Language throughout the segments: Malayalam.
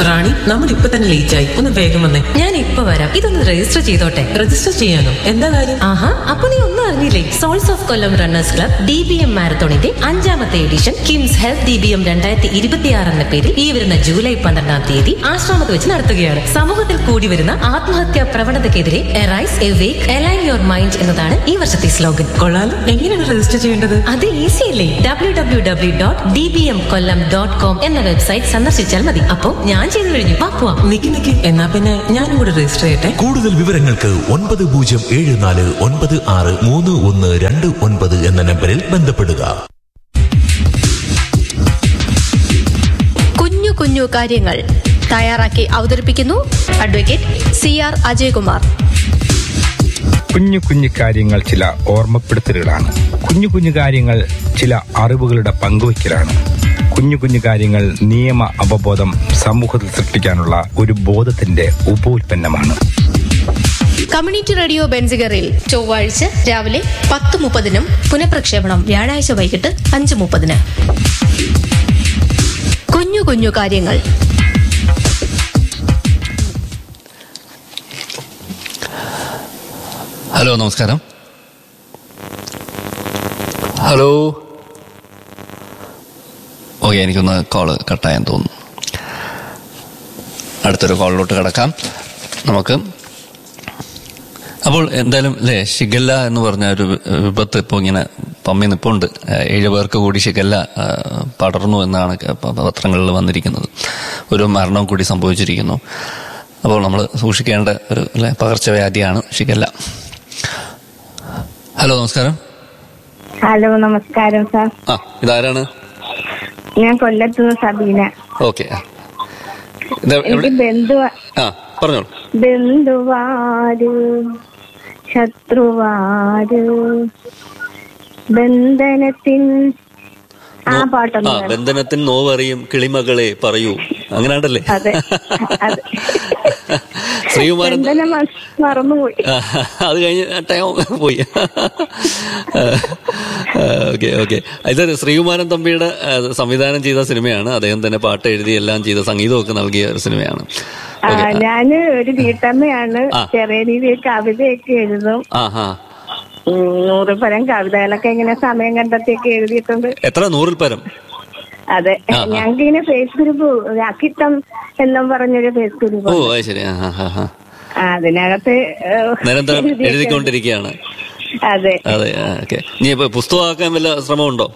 റാണി നമ്മൾ ഇപ്പൊ തന്നെ ലേറ്റ് ആയി ഒന്ന് വേഗം വന്നേ ഞാൻ ഇപ്പൊ വരാം ഇതൊന്ന് രജിസ്റ്റർ ചെയ്തോട്ടെ രജിസ്റ്റർ ചെയ്യാനോ എന്താ കാര്യം ആഹാ അപ്പൊ നീ ഒന്നും അറിഞ്ഞില്ലേ souls of Kollam runners club D B M മാരത്തോണിന്റെ അഞ്ചാമത്തെ edition KIMS health D B M രണ്ടായിരത്തി ഇരുപത്തിയാറ് എന്ന പേരിൽ ഈ വരുന്ന ജൂലൈ പന്ത്രണ്ടാം തീയതി ആശ്രമത്ത് വെച്ച് നടത്തുകയാണ് സമൂഹത്തിൽ കൂടി വരുന്ന ആത്മഹത്യാ പ്രവണതയ്ക്കെതിരെ arise awake align your mind എന്നതാണ് ഈ വർഷത്തെ സ്ലോഗൻ കൊള്ളാലോ എങ്ങനെയാണ് രജിസ്റ്റർ ചെയ്യേണ്ടത് അത് ഈസി അല്ലേ W W W dot D B M Kollam dot com എന്ന വെബ്സൈറ്റ് സന്ദർശിച്ചാൽ മതി അപ്പോ ഞാൻ ചെയ്തു കഴിഞ്ഞു വാ പോവാം നിക്ക് നിക്ക് എന്നാ പിന്നെ ഞാനും കൂടെ രജിസ്റ്റർ ചെയ്യട്ടെ കൂടുതൽ വിവരങ്ങൾക്ക് ഒൻപത് പൂജ്യം ഏഴ് നാല് ഒൻപത് ആറ് മൂന്ന് ഒന്ന് രണ്ട് ഒൻപത് എന്ന നമ്പറിൽ ബന്ധപ്പെടുക കുഞ്ഞു കുഞ്ഞു കാര്യങ്ങൾ തയ്യാറാക്കി അവതരിപ്പിക്കുന്നു അഡ്വക്കേറ്റ് സി ആർ അജയകുമാർ കുഞ്ഞു കുഞ്ഞു കാര്യങ്ങൾ ചില ഓർമ്മപ്പെടുത്തലുകളാണ് കുഞ്ഞു കുഞ്ഞു കാര്യങ്ങൾ ചില അറിവുകളുടെ പങ്കുവയ്ക്കലാണ് കുഞ്ഞു കുഞ്ഞു കാര്യങ്ങൾ നിയമ അവബോധം സമൂഹത്തിൽ സൃഷ്ടിക്കാനുള്ള ഒരു ബോധത്തിന്റെ ഉപോൽപ്പന്നമാണ് കമ്മ്യൂണിറ്റി റേഡിയോ ബെൻസിഗറിൽ ചൊവ്വാഴ്ച രാവിലെ പത്ത് മുപ്പതിനും പുനഃപ്രക്ഷേപണം വ്യാഴാഴ്ച വൈകിട്ട് അഞ്ച് മുപ്പതിന് കുഞ്ഞു കുഞ്ഞു കാര്യങ്ങൾ ഹലോ നമസ്കാരം ഹലോ ഓക്കെ എനിക്കൊന്ന് കോള് കട്ടായെന്ന് തോന്നുന്നു അടുത്തൊരു കോളിലോട്ട് കിടക്കാം നമുക്ക് അപ്പോൾ എന്തായാലും അല്ലേ ഷിഗല്ല എന്ന് പറഞ്ഞ ഒരു വിപത്ത് ഇപ്പോൾ ഇങ്ങനെ പമ്മി നിപ്പുണ്ട് ഏഴ് പേർക്ക് കൂടി ഷിഗല്ല ആ, പടർന്നു എന്നാണ് പ- പത്രങ്ങളിൽ വന്നിരിക്കുന്നത് ഒരു മരണവും കൂടി സംഭവിച്ചിരിക്കുന്നു അപ്പോൾ നമ്മൾ സൂക്ഷിക്കേണ്ട ഒരു അല്ലെ പകർച്ചവ്യാധിയാണ് ഷിഗല്ല ഹലോ നമസ്കാരം ഹലോ നമസ്കാരം സാർ ആ ഇതാരാണ് ഞാൻ കൊല്ലത്തുനിന്ന് സബീന ഓക്കെ ഇത് എവിടെ എനിക്ക് ബന്ധു ആ പറഞ്ഞോളൂ ബന്ധുവാര് ശത്രുവാര് ബന്ധനത്തിൻ ആ പാട്ടൊന്ന് ആ വേണം. ബന്ധനത്തിന് നോവറിയും കിളിമകളെ പറയൂ അങ്ങനാണ്ടല്ലേ അതെ അതെ ശ്രീകുമാരൻ ബന്ധനം മ- മറന്നുപോയി ആ, അത് കഴിഞ്ഞ് ടൈം പോയി ഓക്കെ ഓക്കെ ഇത് ശ്രീകുമാരൻ തമ്പിയുടെ ആ, സംവിധാനം ചെയ്ത സിനിമയാണ് അദ്ദേഹം തന്നെ പാട്ട് എഴുതി എല്ലാം ചെയ്ത സംഗീതമൊക്കെ നൽകിയ ഒരു സിനിമയാണ് ആ, ഓക്കെ ഞാന് ഒരു വീട്ടമ്മയാണ് ആ. ചെറിയ രീതിയിൽ കവിതയൊക്കെ എഴുതും ആ ഹാ ഉം, നൂറ് പരം കവിതകളൊക്കെ ഇങ്ങനെ സമയം കണ്ടെത്തിയൊക്കെ എഴുതിയിട്ടുണ്ട് എത്ര നൂറിൽ പരം അതെ ആ, ആ. ഞങ്ങൾക്ക് ഇങ്ങനെ ഫേസ് ഗ്രൂപ്പ് അക്കിത്തം എന്നും പറഞ്ഞൊരു ഫേസ് ഗ്രൂപ്പ് ഓ അത് ശരി ആ ഹാ ഹാ ഹാ അതിനകത്ത് ഏഹ്, നിരന്തരം എഴുതിയൊക്കെ- എഴുതിക്കൊണ്ടിരിക്കുകയാണ് അതെ അതെ ഓക്കെ ഇനി ഇപ്പൊ പുസ്തകമാക്കാൻ വല്ല ശ്രമമുണ്ടോ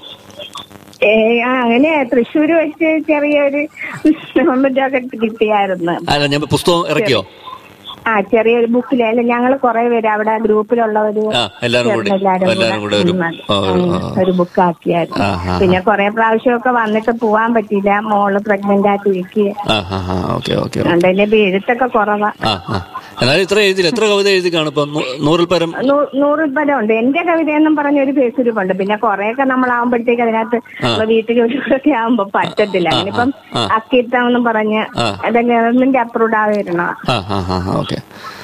ഏ, ആ, അങ്ങനെ തൃശ്ശൂര് വെച്ച് ചെറിയൊരു ഗവൺമെന്റ് കിട്ടിയായിരുന്നു അല്ല ഞാൻ പുസ്തകം ഇറക്കിയോ ആ ചെറിയൊരു ബുക്കില് അല്ല ഞങ്ങൾ കുറെ പേര് അവിടെ ഗ്രൂപ്പിലുള്ളവര് ആ, എല്ലാരും കൂടി. ചേർന്ന് എല്ലാരും എല്ലാരും കൂടെ ഒരു- ഉം, ആ, ഒരു- ഉം, ഒരു ബുക്ക് ആക്കിയായിരുന്നു ആ, ആ, പിന്നെ കുറെ പ്രാവശ്യമൊക്കെ വന്നിട്ട് പോവാൻ പറ്റിയില്ല മോള് പ്രഗ്നന്റ് ആയിട്ട് ഇരിക്കുക ആ ഹാ ഹാ ഓക്കെ ഓക്കെ അതുകൊണ്ട് തന്നെ ഇപ്പൊ എഴുത്തൊക്കെ കുറവാ ആ ആ എന്നാലും ഇത്ര എഴുതില്ല എത്ര കവിത എഴുതി കാണും ഇപ്പൊ നൂ- നൂറിൽ പരം നൂ- നൂറിൽ പരം ഉണ്ട് എന്റെ കവിതയെന്നും പറഞ്ഞ ഒരു ഫേസ് ഗ്രൂപ്പുണ്ട് പിന്നെ കുറെയൊക്കെ നമ്മളാവുമ്പോഴത്തേക്ക് അതിനകത്ത് നമ്മള് വീട്ടിൽ ജോലികളൊക്കെ ആവുമ്പോ പറ്റത്തില്ല ആ, അങ്ങനിപ്പം ആ. അക്കിത്തം എന്ന് പറഞ്ഞ് ആ. അത് ഗവൺമെന്റ് അപ്രൂവ്ഡ് ആയിരുന്നു ആ ആ ആ ഓക്കെ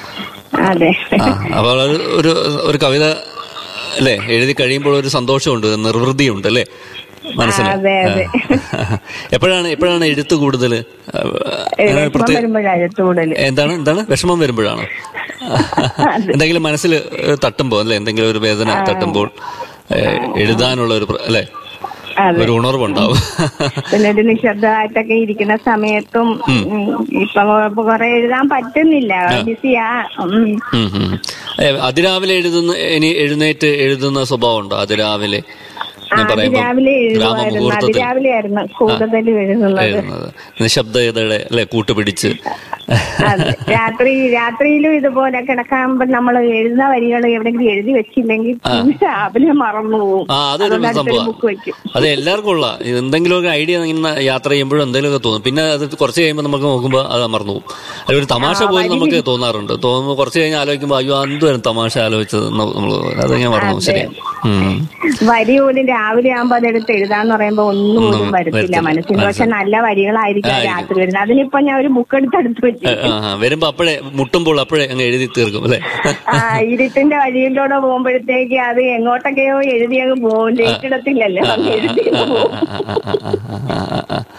അതെ ആ അപ്പോൾ ഒരു ഒരു ഒരു കവിത അല്ലേ എഴുതി കഴിയുമ്പോൾ ഒരു സന്തോഷമുണ്ട് ഒരു നിർവൃതിയുണ്ട് അല്ലേ മനസ്സിന് അതെ, അതെ. ആ. എപ്പോഴാണ് എപ്പോഴാണ് എഴുത്ത് കൂടുതൽ വിഷമം വരുമ്പോഴാണ് കൂടുതൽ എന്താണ് എന്താണ് വിഷമം വരുമ്പോഴാണോ എന്തെങ്കിലും മനസ്സിൽ തട്ടുമ്പോൾ അല്ലെ എന്തെങ്കിലും ഒരു വേദന തട്ടുമ്പോൾ ഏ, എഴുതാനുള്ള ഒരു പ്ര- അല്ലേ അതെ ഒരു ഉണർവുണ്ടാവും പിന്നെ ഒരു നിശബ്ദമായിട്ടൊക്കെ ഇരിക്കുന്ന സമയത്തും ഉം, ഇപ്പൊ കൊ- കുറെ എഴുതാൻ പറ്റുന്നില്ല ബിസിയാ ഉം. ഉം, ഉം. ഏ, അതിരാവിലെ എഴുതുന്ന ഇനി എഴുന്നേറ്റ് എഴുതുന്ന സ്വഭാവം ഉണ്ടോ അതിരാവിലെ ആ, ഞാൻ പറയുമ്പോ അതിരാവിലെ എഴുതുമായിരുന്നു ഗ്രാമമുഹൂർത്തത്തിൽ അതിരാവിലെ ആയിരുന്നു കൂടുതലും എഴുതുന്നത് എഴുതുന്നത് നിശബ്ദതയുടെ അല്ലെ കൂട്ടുപിടിച്ച് അതെ രാത്രി രാത്രിയിലും ഇതുപോലെ കിടക്കാകുമ്പോ നമ്മൾ എഴുതുന്ന വരികൾ എവിടെയെങ്കിലും എഴുതി വെച്ചില്ലെങ്കിൽ പിന്നെ രാവിലെ മറന്നു പോകും ആ അതൊരു അതുകൊണ്ട് അടുത്തൊരു സംഭവം ബുക്ക് വെക്കും അത് എല്ലാവർക്കും ഉള്ള എന്തെങ്കിലും ഒരു ഐഡിയ ഇങ്ങനെ യാത്ര ചെയ്യുമ്പോഴും എന്തെങ്കിലുമൊക്കെ തോന്നും പിന്നെ അത് കുറച്ച് കഴിയുമ്പോൾ നമുക്ക് നോക്കുമ്പോൾ അത് അമർന്നു പോകും അതിൽ ഒരു തമാശ പോലും നമുക്ക് തോന്നാറുണ്ട് തോന്നുമ്പോൾ കുറച്ച് കഴിഞ്ഞ് ആലോചിക്കുമ്പോൾ അയ്യോ എന്തുവരും തമാശ ആലോചിച്ചത് നമ്മൾ അത് ഞാൻ മറന്നു ശരിയാണ് ഉം. വരി പോലും രാവിലെ ആകുമ്പോ അതെടുത്ത് എഴുതാന്ന് പറയുമ്പോ ഒന്നും പോലും ഒന്നും വരത്തില്ല വരത്തില്ല. മനസ്സിന് പക്ഷെ നല്ല വരികളായിരിക്കും ആയിരിക്കും. രാത്രി വരുന്നത് അതിനിപ്പോ ഞാൻ ഒരു ബുക്ക് എടുത്ത് അടുത്ത് വെച്ചു ആ, ആ, വരുമ്പോ അപ്പോഴേ മുട്ടുമ്പോൾ അപ്പോഴേ അങ്ങ് എഴുതി തീർക്കും അല്ലേ ആ ഇരുട്ടിന്റെ വഴിയിലൂടെ പോകുമ്പോഴത്തേക്ക് അത് എങ്ങോട്ടൊക്കെയോ എഴുതി അങ്ങ് പോകും ലേറ്റിടത്തില്ലല്ലോ അങ്ങ് എഴുതി അങ്ങ് പോകും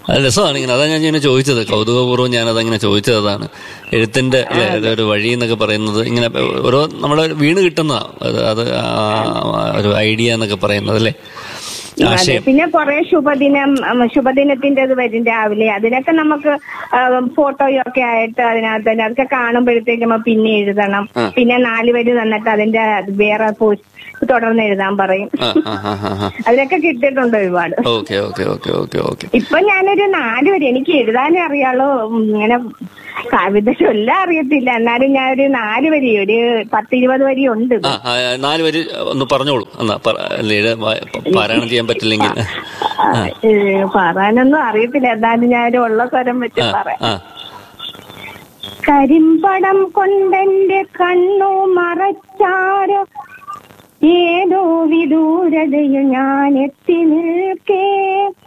അത് രസമാണ് ഇങ്ങനെ അതാ ഞാൻ ഇങ്ങനെ ചോദിച്ചത് കൗതുകപൂർവ്വം ഞാൻ അതങ്ങനെ ചോദിച്ചതാണ് എഴുത്തിന്റെ അല്ലെ ഒരു വഴി എന്നൊക്കെ പറയുന്നത് ഇങ്ങനെ ഓരോ നമ്മളെ വീണ് കിട്ടുന്നതാ അത് അത് ആ ഒരു ഐഡിയ എന്നൊക്കെ പറയുന്നത് അല്ലേ അതെ ആശയം പിന്നെ കുറെ ശുഭദിനം ഉം, ശുഭദിനത്തിന്റെ ഇത് വരും രാവിലെ അതിനൊക്കെ നമുക്ക് ഫോട്ടോയൊക്കെ ആയിട്ട് അതിനകത്ത് തന്നെ അതൊക്കെ കാണുമ്പോഴത്തേക്കും നമ്മൾ പിന്നെ എഴുതണം പിന്നെ നാല് വരി തന്നിട്ട് അതിന്റെ വേറെ പോസ്റ്റ് തുടർന്ന് എഴുതാൻ പറയും ആ ആ ആ ആ ആ അതിനൊക്കെ കിട്ടിയിട്ടുണ്ട് ഒരുപാട് okay okay okay okay okay ഇപ്പൊ ഞാനൊരു നാല് വരി എനിക്ക് എഴുതാനേ അറിയാളൂ ഉം, ഇങ്ങനെ കവിത ചൊല്ലാൻ അറിയത്തില്ല എന്നാലും ഞാൻ ഒരു നാല് വരി ഒരു പത്തിരുപത് വരി ഉണ്ട് ആ ആ, നാല് പേര് ഒന്ന് പറഞ്ഞോളൂ എന്നാ പറ- അല്ലേ, ഇത് വാ- പാരായണം ചെയ്യാൻ പറ്റില്ലെങ്കിൽ പറയാനൊന്നും അറിയത്തില്ല എന്നാലും ഞാൻ ഉള്ള സ്വരം വെച്ച് ആ പറയാം ആ കരിമ്പടം കൊണ്ടെന്റെ കണ്ണു മറച്ചാരോ ഏതോ വിദൂരതയിൽ ഞാൻ എത്തി നിൽക്കേ